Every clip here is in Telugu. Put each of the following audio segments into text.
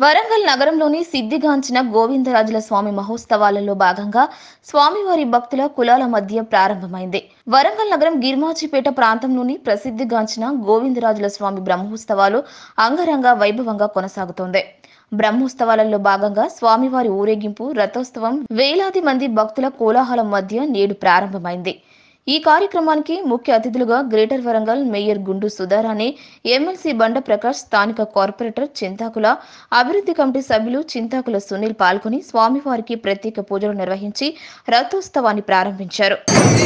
వరంగల్ నగరంలోని సిద్ధిగాంచిన గోవిందరాజుల స్వామి మహోత్సవాలలో భాగంగా స్వామివారి భక్తుల కులాల మధ్య ప్రారంభమైంది వరంగల్ నగరం గిర్మాచిపేట ప్రాంతంలోని ప్రసిద్ధిగాంచిన గోవిందరాజుల స్వామి బ్రహ్మోత్సవాలు అంగరంగ వైభవంగా కొనసాగుతోంది బ్రహ్మోత్సవాలలో భాగంగా స్వామివారి ఊరేగింపు రథోత్సవం వేలాది మంది భక్తుల కోలాహలం మధ్య నేడు ప్రారంభమైంది ఈ కార్యక్రమానికి ముఖ్య అతిథులుగా గ్రేటర్ వరంగల్ మేయర్ గుండు సుధారాణి ఎమ్మెల్సీ బండ ప్రకాష్ స్థానిక కార్పొరేటర్ చింతాకుల అభివృద్ధి కమిటీ సభ్యులు చింతాకుల సునీల్ పాల్గొని స్వామివారికి ప్రత్యేక పూజలు నిర్వహించి రథోత్సవాన్ని ప్రారంభించారు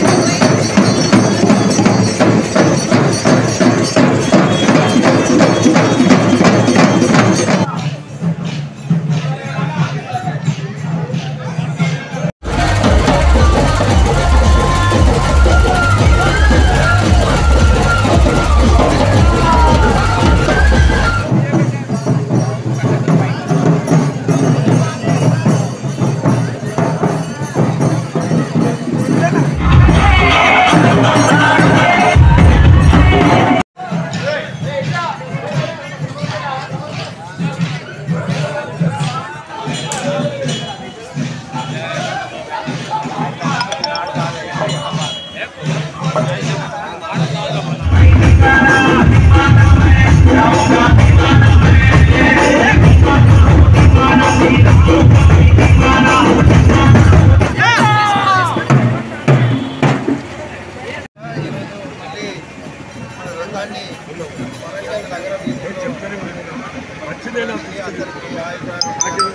ఈరోజు మళ్ళీ మన రథాన్ని వరంగల్ నగరం అందరికీ ఆయుధాలు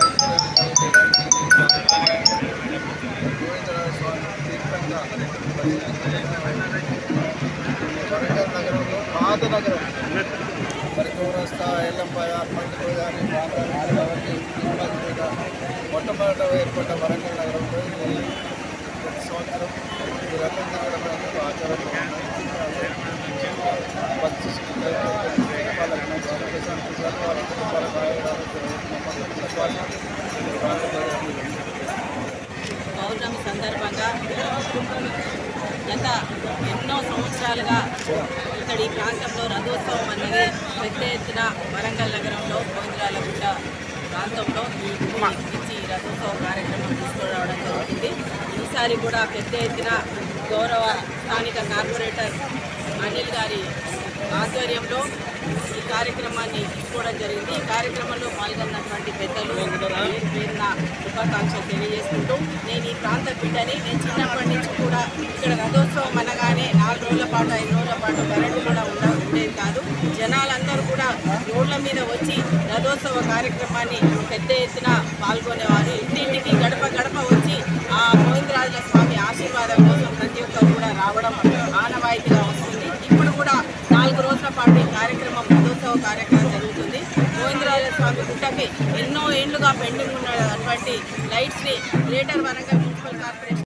వరంగల్ నగరంలో పాత నగరం మరి చౌరస్తా ఎల్లంపై పండుగ కానీ ప్రాంతాలు అవన్నీ తిరుపతి మీద మొట్టమొదట ఏర్పడ్డ వరంగల్ నగరంలో ఇది ప్రతి సంవత్సరం ఈ రథం తిరగడం అనేది ఆచారంలో ఉన్నది. భక్తి శ్రద్ధలతో వాళ్ళకి మంచి సంతోషాలు వాళ్ళ కుటుంబాల కార్యాలు పౌర్ణమి సందర్భంగా గత ఎన్నో సంవత్సరాలుగా ఇక్కడ ఈ ప్రాంతంలో రథోత్సవం అనేది పెద్ద ఎత్తున వరంగల్ నగరంలో గోవిందరాలగుట్ట ప్రాంతంలో ఇచ్చి రథోత్సవ కార్యక్రమం తీసుకురావడం జరుగుతుంది ఈసారి కూడా పెద్ద ఎత్తున గౌరవ స్థానిక కార్పొరేటర్ అనిల్ గారి ఆధ్వర్యంలో ఈ కార్యక్రమాన్ని తీసుకోవడం జరిగింది ఈ కార్యక్రమంలో పాల్గొన్నటువంటి పెద్దలు పేరు పేరున శుభాకాంక్షలు తెలియజేసుకుంటూ నేను ఈ ప్రాంత బిడ్డని నేను చిన్నప్పటి నుంచి కూడా ఇక్కడ రథోత్సవం అనగానే నాలుగు రోజుల పాటు ఐదు రోజుల పాటు కరెంటు కూడా ఉండ ఉండేది కాదు జనాలందరూ కూడా రోడ్ల మీద వచ్చి రథోత్సవ కార్యక్రమాన్ని పెద్ద ఎత్తున పాల్గొనేవారు ఇంటింటికి గడప గడప వచ్చి ఆ గోవిందరాజుల స్వామి ఆశీర్వాదం కోసం ప్రతి ఒక్కరు కూడా రావడం ఆనవాయితీగా వస్తుంది ఇప్పుడు కూడా నాలుగు రోజుల పాటు ఈ కార్యక్రమం రథోత్సవ కార్యక్రమం జరుగుతుంది గోవిందరాజుల స్వామి గుట్టకి ఎన్నో ఏళ్లుగా పెండింగ్ ఉన్నటువంటి లైట్స్ని గ్రేటర్ వరంగల్ మున్సిపల్ కార్పొరేషన్